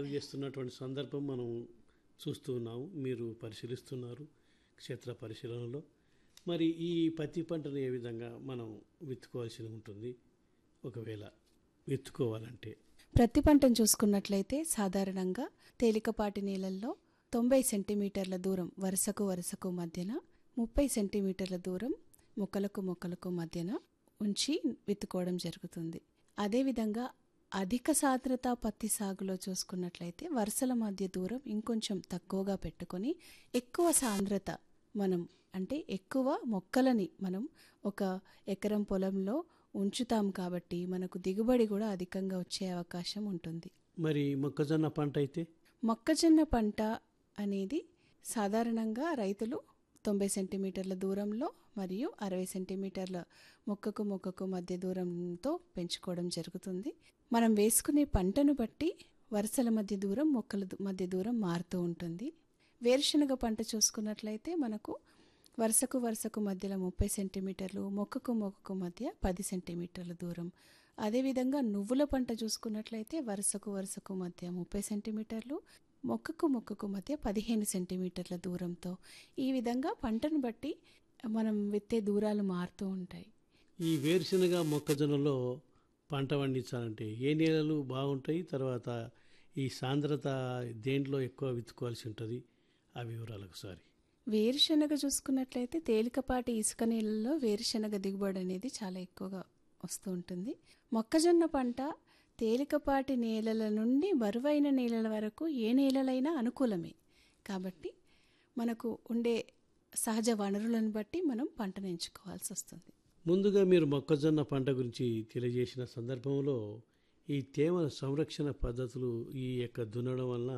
చేస్తున్నటువంటి సందర్భం మనం చూస్తూ ఉన్నాము మీరు పరిశీలిస్తున్నారు క్షేత్ర పరిశీలనలో మరి ఈ పత్తి పంటను ఏ విధంగా మనం విత్తుకోవాల్సి ఉంటుంది ఒకవేళ విత్తుకోవాలంటే ప్రతి పంటను చూసుకున్నట్లయితే సాధారణంగా తేలికపాటి నీళ్ళల్లో తొంభై సెంటీమీటర్ల దూరం వరుసకు వరుసకు మధ్యన ముప్పై సెంటీమీటర్ల దూరం మొక్కలకు మొక్కలకు మధ్యన ఉంచి విత్తుకోవడం జరుగుతుంది అదేవిధంగా అధిక సాంద్రత పత్తి సాగులో చూసుకున్నట్లయితే వరుసల మధ్య దూరం ఇంకొంచెం తక్కువగా పెట్టుకొని ఎక్కువ సాంద్రత మనం అంటే ఎక్కువ మొక్కలని మనం ఒక ఎకరం పొలంలో ఉంచుతాం కాబట్టి మనకు దిగుబడి కూడా అధికంగా వచ్చే అవకాశం ఉంటుంది మరి మొక్కజొన్న పంట అయితే మొక్కజొన్న పంట అనేది సాధారణంగా రైతులు తొంభై సెంటీమీటర్ల దూరంలో మరియు అరవై సెంటీమీటర్ల మొక్కకు మొక్కకు మధ్య దూరంతో పెంచుకోవడం జరుగుతుంది మనం వేసుకునే పంటను బట్టి వరుసల మధ్య దూరం మొక్కల దు- మధ్య దూరం మారుతూ ఉంటుంది వేరుశనగ పంట చూసుకున్నట్లయితే మనకు వరుసకు వరుసకు మధ్యలో ముప్పై సెంటీమీటర్లు మొక్కకు మొక్కకు మధ్య పది సెంటీమీటర్ల దూరం అదేవిధంగా నువ్వుల పంట చూసుకున్నట్లయితే వరుసకు వరుసకు మధ్య ముప్పై సెంటీమీటర్లు మొక్కకు మొక్కకు మధ్య పదిహేను సెంటీమీటర్ల దూరంతో ఈ విధంగా పంటను బట్టి మనం విత్తే దూరాలు మారుతూ ఉంటాయి ఈ వేరుశనగ మొక్కజొన్నలో పంట పండించాలంటే ఏ నేలలు బాగుంటాయి తర్వాత ఈ సాంద్రత దేంట్లో ఎక్కువ విత్తుకోవాల్సి ఉంటుంది ఆ వివరాలు ఒకసారి వేరుశనగ చూసుకున్నట్లయితే తేలికపాటి ఇసుక నీళ్ళలో వేరుశనగ దిగుబడి అనేది చాలా ఎక్కువగా వస్తూ ఉంటుంది మొక్కజొన్న పంట తేలికపాటి నేలల నుండి బరువైన నేలల వరకు ఏ నేలలైనా అనుకూలమే కాబట్టి మనకు ఉండే సహజ వనరులను బట్టి మనం పంటను ఎంచుకోవాల్సి వస్తుంది ముందుగా మీరు మొక్కజొన్న పంట గురించి తెలియజేసిన సందర్భంలో ఈ తేమ సంరక్షణ పద్ధతులు ఈ యొక్క దున్నడం వలన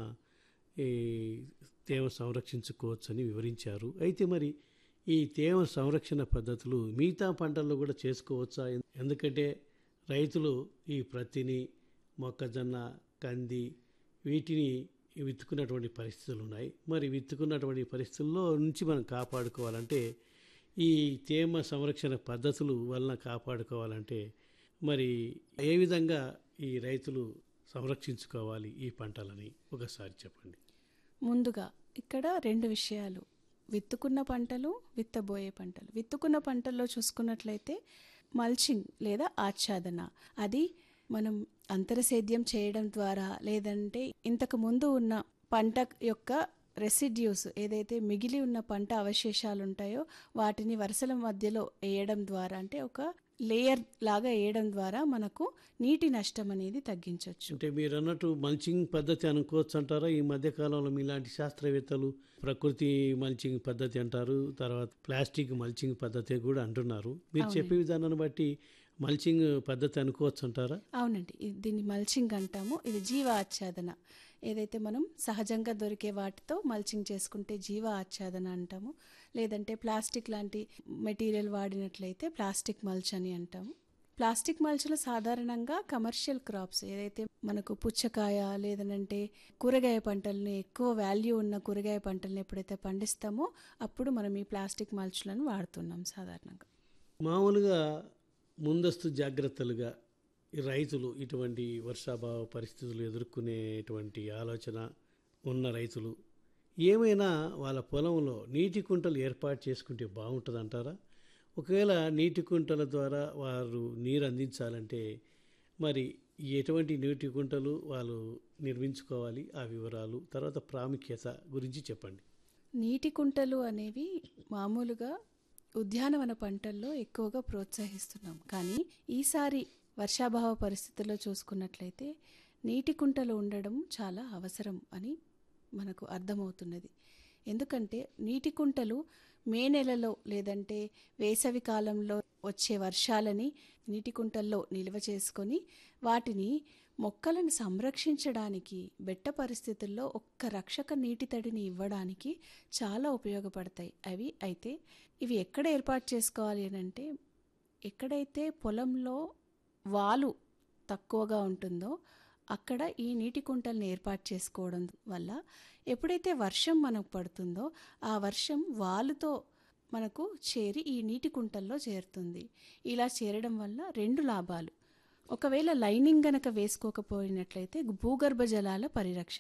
ఈ తేమ సంరక్షించుకోవచ్చని వివరించారు అయితే మరి ఈ తేమ సంరక్షణ పద్ధతులు మిగతా పంటల్లో కూడా చేసుకోవచ్చా ఎందుకంటే రైతులు ఈ ప్రత్తిని మొక్కజొన్న కంది వీటిని విత్తుకున్నటువంటి పరిస్థితులు ఉన్నాయి మరి విత్తుకున్నటువంటి పరిస్థితుల్లో నుంచి మనం కాపాడుకోవాలంటే ఈ తేమ సంరక్షణ పద్ధతులు వలన కాపాడుకోవాలంటే మరి ఏ విధంగా ఈ రైతులు సంరక్షించుకోవాలి ఈ పంటలని ఒకసారి చెప్పండి ముందుగా ఇక్కడ రెండు విషయాలు విత్తుకున్న పంటలు విత్తబోయే పంటలు విత్తుకున్న పంటల్లో చూసుకున్నట్లయితే మల్చింగ్ లేదా ఆచ్ఛాదన అది మనం అంతరసేద్యం చేయడం ద్వారా లేదంటే ఇంతకు ముందు ఉన్న పంట యొక్క రెసిడ్యూస్ ఏదైతే మిగిలి ఉన్న పంట అవశేషాలు ఉంటాయో వాటిని వరుసల మధ్యలో వేయడం ద్వారా అంటే ఒక లేయర్ లాగా వేయడం ద్వారా మనకు నీటి నష్టం అనేది తగ్గించవచ్చు అంటే మీరు అన్నట్టు మల్చింగ్ పద్ధతి అనుకోవచ్చు అంటారా ఈ మధ్య కాలంలో మీలాంటి శాస్త్రవేత్తలు ప్రకృతి మల్చింగ్ పద్ధతి అంటారు తర్వాత ప్లాస్టిక్ మల్చింగ్ పద్ధతి కూడా అంటున్నారు మీరు చెప్పే విధానాన్ని బట్టి మల్చింగ్ పద్ధతి అనుకోవచ్చు అంటారా అవునండి ఇది దీన్ని మల్చింగ్ అంటాము ఇది జీవ ఆచ్ఛాదన ఏదైతే మనం సహజంగా దొరికే వాటితో మల్చింగ్ చేసుకుంటే జీవ ఆచ్ఛాదన అంటాము లేదంటే ప్లాస్టిక్ లాంటి మెటీరియల్ వాడినట్లయితే ప్లాస్టిక్ మల్చ్ అని అంటాము ప్లాస్టిక్ మల్చ్లో సాధారణంగా కమర్షియల్ క్రాప్స్ ఏదైతే మనకు పుచ్చకాయ లేదనంటే కూరగాయ పంటల్ని ఎక్కువ వాల్యూ ఉన్న కూరగాయ పంటల్ని ఎప్పుడైతే పండిస్తామో అప్పుడు మనం ఈ ప్లాస్టిక్ మల్చ్లను వాడుతున్నాం సాధారణంగా మామూలుగా ముందస్తు జాగ్రత్తలుగా ఈ రైతులు ఇటువంటి వర్షాభావ పరిస్థితులు ఎదుర్కొనేటువంటి ఆలోచన ఉన్న రైతులు ఏమైనా వాళ్ళ పొలంలో నీటి కుంటలు ఏర్పాటు చేసుకుంటే బాగుంటుంది అంటారా ఒకవేళ నీటి కుంటల ద్వారా వారు నీరు అందించాలంటే మరి ఎటువంటి నీటి కుంటలు వాళ్ళు నిర్మించుకోవాలి ఆ వివరాలు తర్వాత ప్రాముఖ్యత గురించి చెప్పండి నీటి కుంటలు అనేవి మామూలుగా ఉద్యానవన పంటల్లో ఎక్కువగా ప్రోత్సహిస్తున్నాం కానీ ఈసారి వర్షాభావ పరిస్థితుల్లో చూసుకున్నట్లయితే నీటి కుంటలు ఉండడం చాలా అవసరం అని మనకు అర్థమవుతున్నది ఎందుకంటే నీటి కుంటలు మే నెలలో లేదంటే వేసవి కాలంలో వచ్చే వర్షాలని నీటి కుంటల్లో నిల్వ చేసుకొని వాటిని మొక్కలను సంరక్షించడానికి బెట్ట పరిస్థితుల్లో ఒక్క రక్షక నీటి తడిని ఇవ్వడానికి చాలా ఉపయోగపడతాయి అవి అయితే ఇవి ఎక్కడ ఏర్పాటు చేసుకోవాలి అని అంటే ఎక్కడైతే పొలంలో వాలు తక్కువగా ఉంటుందో అక్కడ ఈ నీటి కుంటల్ని ఏర్పాటు చేసుకోవడం వల్ల ఎప్పుడైతే వర్షం మనకు పడుతుందో ఆ వర్షం వాలుతో మనకు చేరి ఈ నీటి కుంటల్లో చేరుతుంది ఇలా చేరడం వల్ల రెండు లాభాలు ఒకవేళ లైనింగ్ గనక వేసుకోకపోయినట్లయితే భూగర్భ జలాల పరిరక్షణ